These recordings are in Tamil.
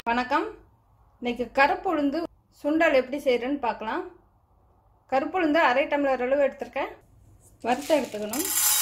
வணக்கம் இன்னைக்கு கருப்பு உளுந்து சுண்டல் எப்படி செய்கிறேன்னு பார்க்கலாம் கருப்பு உளுந்து அரை டம்ளர் அளவு எடுத்திருக்கேன் வறுத்து எடுத்துக்கணும்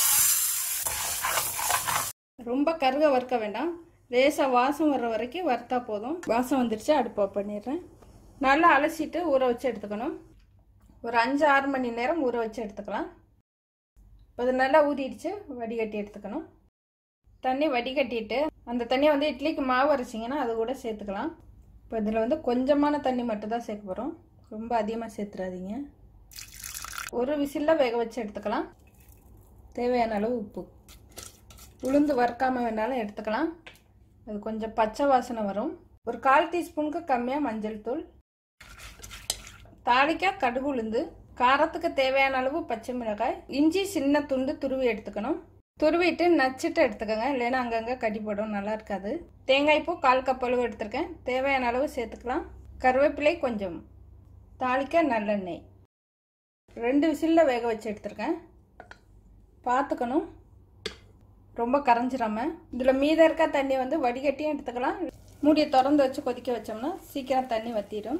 ரொம்ப கருக வறுக்க வேண்டாம் லேசாக வாசம் வர்ற வரைக்கும் வறுத்தா போதும் வாசம் வந்துடுச்சு அடுப்பு off பண்ணிடுறேன் நல்லா அலசிட்டு ஊற வச்சு எடுத்துக்கணும் ஒரு அஞ்சு ஆறு மணி நேரம் ஊற வச்சு எடுத்துக்கலாம் இப்போ இது நல்லா ஊறிடுச்சு வடிகட்டி எடுத்துக்கணும் தண்ணி வடிகட்டிட்டு அந்த தண்ணியை வந்து இட்லிக்கு மாவு அரைச்சிங்கன்னா அது கூட சேர்த்துக்கலாம் இப்போ இதில் வந்து கொஞ்சமான தண்ணி மட்டும் தான் சேர்க்க போகிறோம் ரொம்ப அதிகமாக சேர்த்துறாதீங்க ஒரு விசிலில் வேக வச்சு எடுத்துக்கலாம் தேவையான அளவு உப்பு உளுந்து வறுக்காமல் வேணாலும் எடுத்துக்கலாம் அது கொஞ்சம் பச்சை வாசனை வரும் ஒரு கால் டீஸ்பூனுக்கு கம்மியாக மஞ்சள் தூள் தாளிக்கா கடுகு உளுந்து காரத்துக்கு தேவையான அளவு பச்சை மிளகாய் இஞ்சி சின்ன துண்டு துருவி எடுத்துக்கணும் துருவிட்டு நச்சுட்டு எடுத்துக்கோங்க இல்லைன்னா அங்கங்கே கடிப்படும் நல்லா இருக்காது தேங்காய் பூ கால் கப் அளவு எடுத்திருக்கேன் தேவையான அளவு சேர்த்துக்கலாம் கருவேப்பிலை கொஞ்சம் தாளிக்க நல்லெண்ணெய் ரெண்டு விசிலில் வேக வச்சு எடுத்திருக்கேன் பார்த்துக்கணும் ரொம்ப கரைஞ்சிராம இதில் மீதம் இருக்க தண்ணி வந்து வடிகட்டியும் எடுத்துக்கலாம் மூடியை திறந்து வச்சு கொதிக்க வச்சோம்னா சீக்கிரம் தண்ணி வற்றிடும்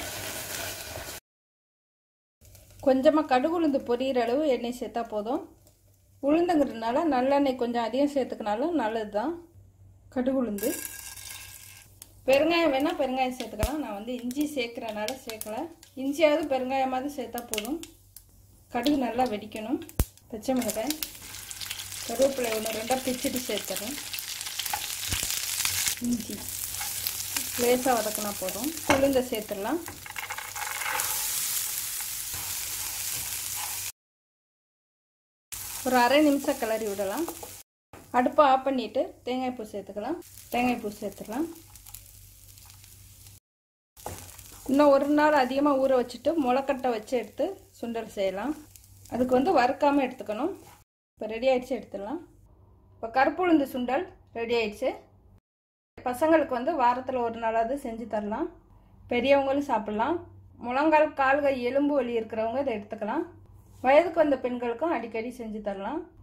கொஞ்சமாக கடுகு உளுந்து பொரியிற அளவு எண்ணெய் சேர்த்தா போதும் உளுந்துங்கிறதுனால நல்லெண்ணெய் கொஞ்சம் அதிகம் சேர்த்துக்கினாலும் நல்லது தான் கடுகு உளுந்து பெருங்காயம் வேணால் பெருங்காயம் சேர்த்துக்கலாம் நான் வந்து இஞ்சி சேர்க்குறனால சேர்க்கல இஞ்சியாவது பெருங்காயமாவது சேர்த்தா போதும் கடுகு நல்லா வெடிக்கணும் பச்சை மிளகாய் கருவேப்பிலை ஒன்று ரெண்டாக பிச்சுட்டு சேர்த்துறேன் இஞ்சி லேசாக வதக்கினா போதும் உளுந்தை சேர்த்துடலாம் ஒரு அரை நிமிஷம் கிளறி விடலாம் அடுப்பை ஆஃப் பண்ணிவிட்டு தேங்காய் பூ சேர்த்துக்கலாம் தேங்காய் பூ சேர்த்துடலாம் இன்னும் ஒரு நாள் அதிகமாக ஊற வச்சுட்டு முளைக்கட்டை வச்சு எடுத்து சுண்டல் செய்யலாம் அதுக்கு வந்து வறுக்காமல் எடுத்துக்கணும் இப்போ ரெடி ஆயிடுச்சு எடுத்துடலாம் இப்போ கருப்பு உளுந்து சுண்டல் ரெடி ஆயிடுச்சு பசங்களுக்கு வந்து வாரத்தில் ஒரு நாளாவது செஞ்சு தரலாம் பெரியவங்களும் சாப்பிட்லாம் முழங்கால் கால்கள் எலும்பு வலி இருக்கிறவங்க இதை எடுத்துக்கலாம் வயதுக்கு வந்த பெண்களுக்கும் அடிக்கடி செஞ்சு தரலாம்